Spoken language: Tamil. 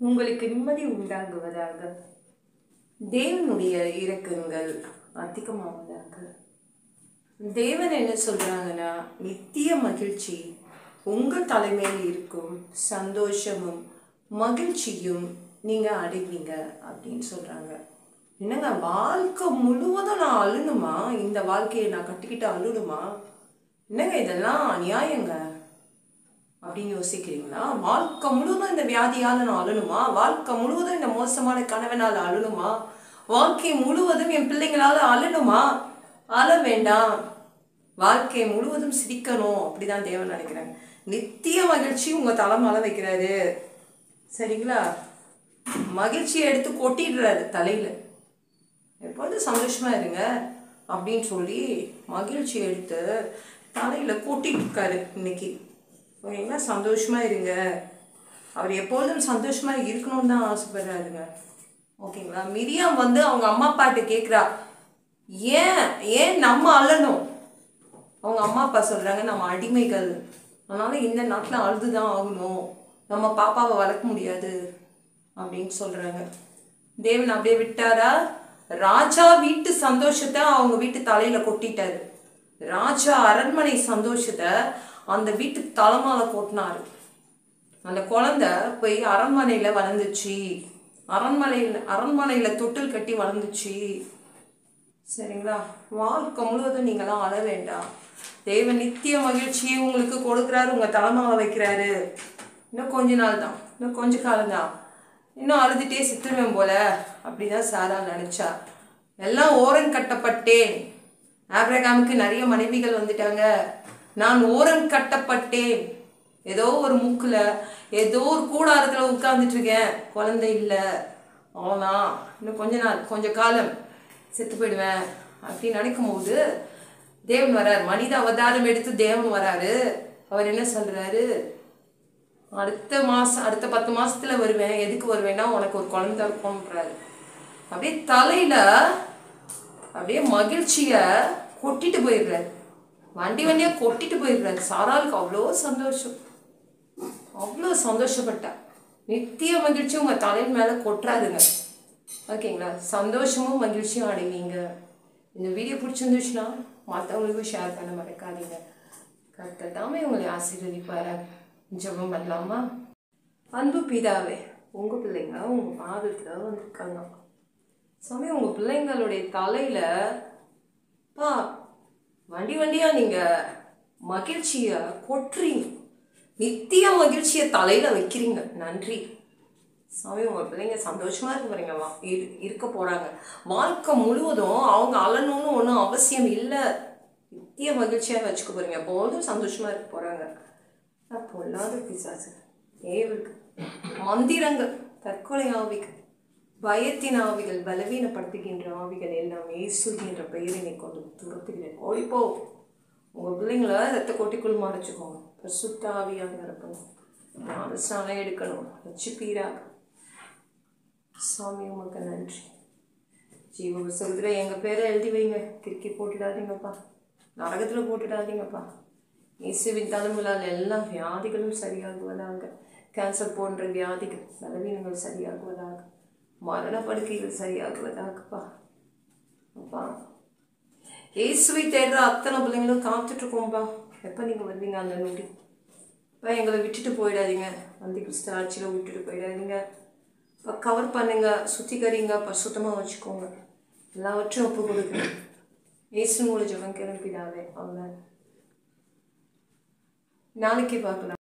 உங்களுக்கு நிம்மதி உண்டாகுவதாக தேவனுடைய இரக்கங்கள் அதிகமாவதாக தேவன் என்ன சொல்றாங்கன்னா நித்திய மகிழ்ச்சி உங்கள் தலைமையில் இருக்கும் சந்தோஷமும் மகிழ்ச்சியும் நீங்க அடைவீங்க அப்படின்னு சொல்றாங்க என்னங்க வாழ்க்கை முழுவதும் நான் அழுணுமா இந்த வாழ்க்கையை நான் கட்டிக்கிட்டு அழுணுமா என்னங்க இதெல்லாம் அநியாயங்க அப்படின்னு யோசிக்கிறீங்களா வாழ்க்கை முழுவதும் இந்த வியாதியால நான் அழணுமா வாழ்க்கை முழுவதும் இந்த மோசமான கணவனால அழணுமா வாழ்க்கை முழுவதும் என் பிள்ளைங்களால அழணுமா அழ வேண்டாம் வாழ்க்கை முழுவதும் சிரிக்கணும் அப்படிதான் தேவன் நினைக்கிறாங்க நித்திய மகிழ்ச்சி உங்க தலைமால வைக்கிறாரு சரிங்களா மகிழ்ச்சியை எடுத்து கொட்டிடுறாரு தலையில எப்பொழுதும் சந்தோஷமா இருங்க அப்படின்னு சொல்லி மகிழ்ச்சி எடுத்து தலையில கொட்டிட்டு இருக்காரு இன்னைக்கு ஓகேங்களா சந்தோஷமா இருங்க அவர் எப்பொழுதும் சந்தோஷமா இருக்கணும்னு தான் ஆசைப்படுறாருங்க ஓகேங்களா மிரியாம் வந்து அவங்க அம்மா அப்பாட்ட கேட்குறா ஏன் ஏன் நம்ம அழணும் அவங்க அம்மா அப்பா சொல்றாங்க நம்ம அடிமைகள் அதனால இந்த நாட்டில் அழுதுதான் ஆகணும் நம்ம பாப்பாவை வளர்க்க முடியாது அப்படின்னு சொல்றாங்க தேவன் அப்படியே விட்டாரா ராஜா வீட்டு சந்தோஷத்தை அவங்க வீட்டு தலையில கொட்டிட்டாரு ராஜா அரண்மனை சந்தோஷத்தை அந்த வீட்டு தலைமால கொட்டினாரு அந்த குழந்தை போய் அரண்மனையில வளர்ந்துச்சு அரண்மனையில அரண்மனையில தொட்டில் கட்டி வளர்ந்துச்சு சரிங்களா வாழ்க்கை முழுவதும் நீங்களாம் அழ வேண்டாம் தேவன் நித்திய மகிழ்ச்சியை உங்களுக்கு கொடுக்குறாரு உங்க தலைமாவை வைக்கிறாரு இன்னும் கொஞ்ச நாள் தான் இன்னும் கொஞ்ச காலம் தான் இன்னும் அழுதுட்டே சித்துருவேன் போல அப்படிதான் சாரா நினைச்சா எல்லாம் ஓரம் கட்டப்பட்டேன் ஆப்ரகாமுக்கு நிறைய மனைவிகள் வந்துட்டாங்க நான் ஓரம் கட்டப்பட்டேன் ஏதோ ஒரு மூக்குல ஏதோ ஒரு கூடாரத்துல உட்கார்ந்துட்டு இருக்கேன் குழந்தை இல்லை அவ்வளோதான் இன்னும் கொஞ்ச நாள் கொஞ்ச காலம் செத்து போயிடுவேன் அப்படின்னு நினைக்கும் போது தேவன் வராரு மனித அவதாரம் எடுத்து தேவன் வராரு அவர் என்ன சொல்றாரு அடுத்த மாசம் அடுத்த பத்து மாசத்துல வருவேன் எதுக்கு வருவேன்னா உனக்கு ஒரு குழந்தை இருக்கும்ன்றாரு அப்படியே தலையில அப்படியே மகிழ்ச்சிய கொட்டிட்டு போயிடுறாரு வண்டி வண்டியா கொட்டிட்டு போயிடுறாரு சாராளுக்கு அவ்வளோ சந்தோஷம் அவ்வளோ சந்தோஷப்பட்டா நித்திய மகிழ்ச்சி உங்க தலையின் மேல கொட்டுறாருங்க ஓகேங்களா சந்தோஷமும் மகிழ்ச்சியும் அடைவீங்க இந்த வீடியோ பிடிச்சிருந்துச்சுன்னா மற்றவங்களுக்கும் ஷேர் பண்ண மறக்காதீங்க கர்த்தர் தாமே உங்களை ஆசீர்வதிப்பாரு ஜெபம் பண்ணலாமா அன்பு பிதாவே உங்க பிள்ளைங்க உங்க பாதத்துல வந்திருக்காங்க சாமி உங்க பிள்ளைங்களுடைய தலையில பா வண்டி வண்டியா நீங்க மகிழ்ச்சிய கொட்டுறீங்க நித்திய மகிழ்ச்சிய தலையில வைக்கிறீங்க நன்றி சாமி உங்க பிள்ளைங்க சந்தோஷமா இருக்க போறீங்க வா- இரு- இருக்க போறாங்க வாழ்க்கை முழுவதும் அவங்க அழணும்னு ஒன்றும் அவசியம் இல்லை நித்திய மகிழ்ச்சியா வச்சுக்க போறீங்க போதும் சந்தோஷமா இருக்க போறாங்க நான் பொல்லாத பிசாசு ஏவலுக்கு மந்திரங்கள் தற்கொலை ஆவிகள் பயத்தின் ஆவிகள் பலவீனப்படுத்துகின்ற ஆவிகள் எல்லாம் இயேசுகின்ற பெயரினை கொண்டு துரத்துகிறேன் ஓடிப்போ உங்க பிள்ளைங்கள ரத்த கொட்டிக்குள் மறைச்சுக்கோங்க பரிசுத்த ஆவியாக நிரப்பணும் ஞானஸ்நானம் எடுக்கணும் ரட்சிப்பீராக சாமி உமக்கு நன்றி ஜீவ புஸ்தகத்தில் எங்கள் பேரை எழுதி வைங்க கிறுக்கி போட்டுடாதீங்கப்பா நரகத்தில் போட்டுடாதீங்கப்பா இயேசுவின் தலைமுலால் எல்லா வியாதிகளும் சரியாகுவதாக கேன்சர் போன்ற வியாதிகள் பலவீனங்கள் சரியாகுவதாக மரணப்படுக்கைகள் சரியாகுவதாகப்பா அப்பா இயேசுவை தேடுற அத்தனை பிள்ளைங்களும் காத்துட்ருக்கோம்ப்பா எப்போ நீங்கள் வருவீங்க அந்த நொடி அப்பா எங்களை விட்டுட்டு போயிடாதீங்க அந்த கிறிஸ்து ஆட்சியில் விட்டுட்டு போயிடாதீங்க இப்போ கவர் பண்ணுங்க சுத்திகரிங்க பசுத்தமாக வச்சுக்கோங்க எல்லாவற்றையும் ஒப்பு கொடுக்குறேன் இயேசு மூலம் ஜெபம் கிளம்பிடாவே அவங்க நாளைக்கு பார்க்கலாம்